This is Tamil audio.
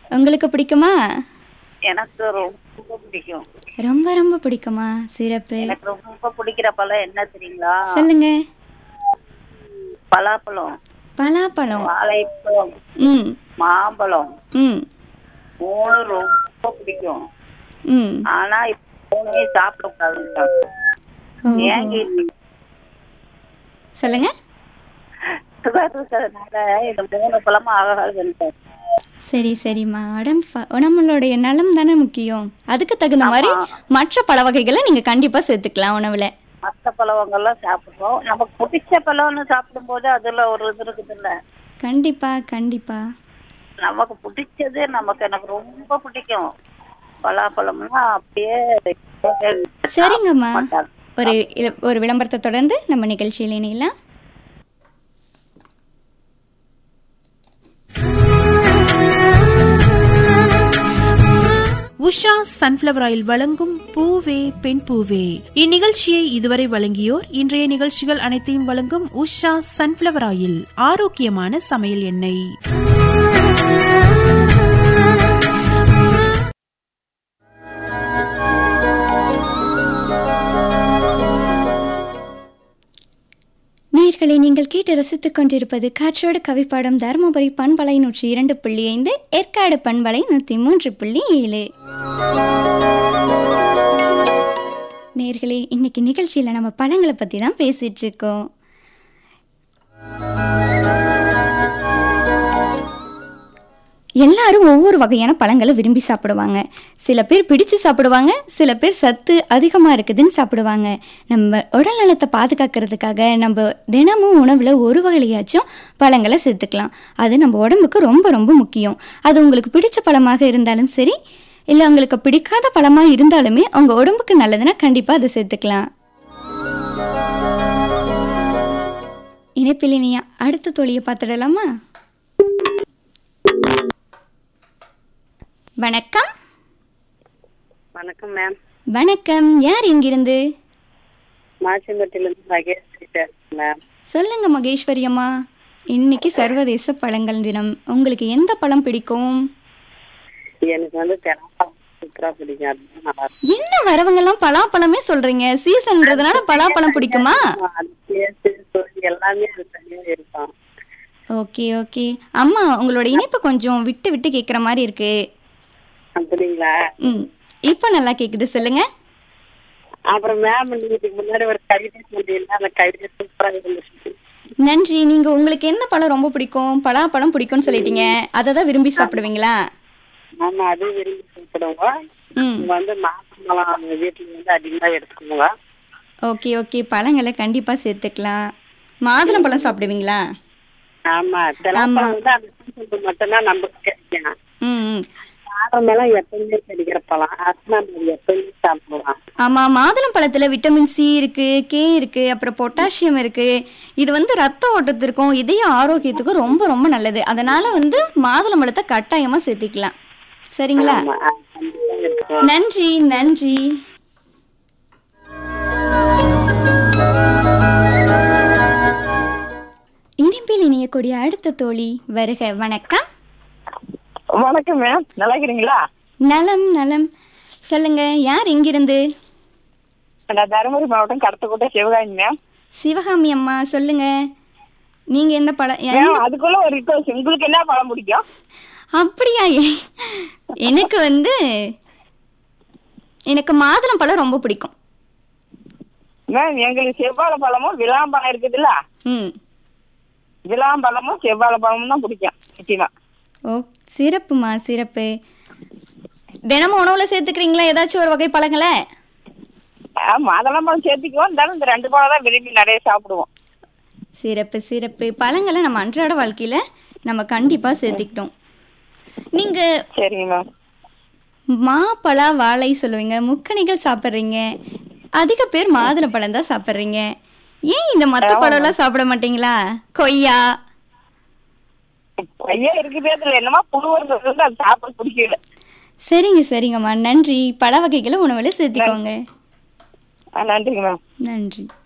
உங்களுக்கு பிடிக்குமா எனக்கு ரொம்ப பிடிக்கும் ரொம்ப ரொம்ப பிடிக்குமா சிறப்பு எனக்கு ரொம்ப பிடிக்கிற பழம் என்ன தெரியுங்களா சொல்லுங்க பலாப்பழம் பலாப்பழம் வாழைப்பழம் ம் மாம்பழம் ம் மூணு ரொம்ப பிடிக்கும் ம் ஆனா இப்ப மூணுமே சாப்பிடக்கூடாதுங்க ஓ. ஏன் கேட்டீங்க? சொல்லுங்க சுகர் இருக்கிறதுனால இந்த மூணு பழமும் ஆகாதுன்ட்டு சரி சரிம்மா உடம்பு உடம்புடைய நலம் தானே முக்கியம் அதுக்கு தகுந்த மாதிரி மற்ற பழ வகைகளை நீங்க கண்டிப்பா சேர்த்துக்கலாம் உணவுல மற்ற பழவங்கள்லாம் சாப்பிடுறோம் நமக்கு பிடிச்ச பழம்னு சாப்பிடும்போது அதுல ஒரு இது இருக்குது இல்ல கண்டிப்பா கண்டிப்பா நமக்கு பிடிச்சது நமக்கு எனக்கு ரொம்ப பிடிக்கும் பலாப்பழம்னா அப்படியே சரிங்கம்மா மாட்டாங்க. ஒரு இ- ஒரு விளம்பரத்தை தொடர்ந்து நம்ம நிகழ்ச்சியில் இணையலாம் உஷா சன்ஃப்ளவர் ஆயில் வழங்கும் பூவே பெண் பூவே இந்நிகழ்ச்சியை இதுவரை வழங்கியோர் இன்றைய நிகழ்ச்சிகள் அனைத்தையும் வழங்கும் உஷா சன்ஃப்ளவர் ஆயில் ஆரோக்கியமான சமையல் எண்ணெய் நேர்களை நீங்கள் கேட்டு ரசித்துக் கொண்டிருப்பது காற்றோடு கவிப்பாடம் தருமபுரி பண்பலை நூற்றி இரண்டு புள்ளி ஐந்து ஏற்காடு பண்பலை நூற்றி மூன்று புள்ளி ஏழு நேர்களே இன்னைக்கு நிகழ்ச்சியில் நம்ம பழங்களை பற்றி தான் பேசிட்டு இருக்கோம் எல்லாரும் ஒவ்வொரு வகையான பழங்களை விரும்பி சாப்பிடுவாங்க சில பேர் பிடிச்சு சாப்பிடுவாங்க சில பேர் சத்து அதிகமாக இருக்குதுன்னு சாப்பிடுவாங்க நம்ம உடல் நலத்தை பாதுகாக்கிறதுக்காக நம்ம தினமும் உணவில் ஒரு வகையாச்சும் பழங்களை சேர்த்துக்கலாம் அது நம்ம உடம்புக்கு ரொம்ப ரொம்ப முக்கியம் அது உங்களுக்கு பிடிச்ச பழமாக இருந்தாலும் சரி இல்லை உங்களுக்கு பிடிக்காத பழமாக இருந்தாலுமே உங்கள் உடம்புக்கு நல்லதுன்னா கண்டிப்பாக அதை சேர்த்துக்கலாம் இணைப்பில் இனியா அடுத்த தோழியை பார்த்துடலாமா வணக்கம் வணக்கம் மேம் வணக்கம் யார் இங்கிருந்து மாசிம்பட்டியிலிருந்து மகேஷ் பேசுறேன் மேம் சொல்லுங்க மகேஸ்வரி அம்மா இன்னைக்கு சர்வதேச பழங்கள் தினம் உங்களுக்கு எந்த பழம் பிடிக்கும் எனக்கு வந்து தெனாப்பழம் சூப்பரா பிடிக்கும் அதுதான் நல்லா இருக்கும். என்ன வரவங்க எல்லாம் பலாப்பழமே சொல்றீங்க சீசன்றதுனால பலாப்பழம் பிடிக்குமா அது டேஸ்ட் சுவை எல்லாமே அது தனியா இருக்கும் ஓகே ஓகே அம்மா உங்களோட இணைப்பு கொஞ்சம் விட்டு விட்டு கேட்குற மாதிரி இருக்கு அப்படிங்களா ம் இப்போ நல்லா கேக்குது சொல்லுங்க அப்புறம் மேம் நீங்க இதுக்கு முன்னாடி ஒரு கவிதை சொன்னீங்கன்னா அந்த கவிதை சூப்பரா இருந்துச்சு நன்றி நீங்க உங்களுக்கு எந்த பழம் ரொம்ப பிடிக்கும் பலாப்பழம் பிடிக்கும்னு சொல்லிட்டீங்க அதை தான் விரும்பி சாப்பிடுவீங்களா ஆமா அது விரும்பி சாப்பிடுவோம் ம் இங்க வந்து மாசம்பழம் வீட்டுல வந்து அதிகமா எடுத்துக்குவோம் ஓகே ஓகே பழங்களை கண்டிப்பா சேர்த்துக்கலாம் மாதுளம் பழம் சாப்பிடுவீங்களா ஆமா தெனாப்பழம் வந்து அந்த சீசனுக்கு மட்டும்தான் நமக்கு கிடைக்கும் ம் ம். காரமெல்லாம் எப்பவுமே கிடைக்கிற பழம் அஸ்மா மாதிரி எப்பவுமே சாப்பிடலாம் ஆமா மாதுளம் பழத்துல விட்டமின் சி இருக்கு கே இருக்கு அப்புறம் பொட்டாசியம் இருக்கு இது வந்து ரத்த ஓட்டத்திற்கும் இதய ஆரோக்கியத்துக்கும் ரொம்ப ரொம்ப நல்லது அதனால வந்து மாதுளம் பழத்தை கட்டாயமா சேர்த்திக்கலாம் சரிங்களா ஆமா, அது கண்டிப்பா இருக்கும் நன்றி நன்றி இனிப்பில் இணையக்கூடிய அடுத்த தோழி வருக வணக்கம் வணக்கம் மேம் நல்லா இருக்கிறீங்களா நலம் நலம் சொல்லுங்க யார் இங்கிருந்து நான் தருமபுரி மாவட்டம் கடத்தக்கோட்டை சிவகாமி மேம் சிவகாமி அம்மா சொல்லுங்க நீங்க எந்த பழம் எ- மேம் அதுக்குள்ள ஒரு ரிக்வஸ்ட் உங்களுக்கு என்ன பழம் பிடிக்கும் அப்படியா எ- எனக்கு வந்து எனக்கு மாதுளம் பழம் ரொம்ப பிடிக்கும் மேம் எங்களுக்கு செவ்வாழை பழமும் விளாம்பழம் இருக்குதுல்ல ம் விளாம்பழமும் செவ்வாழை பழமும் தான் பிடிக்கும் நிச்சயமா ஓ சிறப்புமா சிறப்பு தினமும் உணவுல சேர்த்துக்கிறீங்களா ஏதாச்சும் ஒரு வகை பழங்களை ஆமா அதெல்லாம் பழம் சேர்த்துக்குவோம் இருந்தாலும் இந்த ரெண்டு பழம் தான் விரும்பி நிறைய சாப்பிடுவோம் சிறப்பு சிறப்பு பழங்களை நம்ம அன்றாட வாழ்க்கையில நம்ம கண்டிப்பா சேர்த்துக்கிட்டோம் நீங்க சரிங்க மேம் மாப்பழா வாழை சொல்லுவீங்க முக்கணிகள் சாப்பிட்றீங்க அதிக பேர் மாதுளை பழம் தான் சாப்பிட்றீங்க ஏன் இந்த மத்த பழம்லாம் சாப்பிட மாட்டீங்களா கொய்யா ஐயா இருக்குது அதுல என்னமா புழு வருது அது சாப்பிட பிடிக்கல சரிங்க சரிங்கம்மா நன்றி பழ வகைகளை உணவுல சேர்த்துக்கோங்க ஆ, நன்றிங்க மேம் நன்றி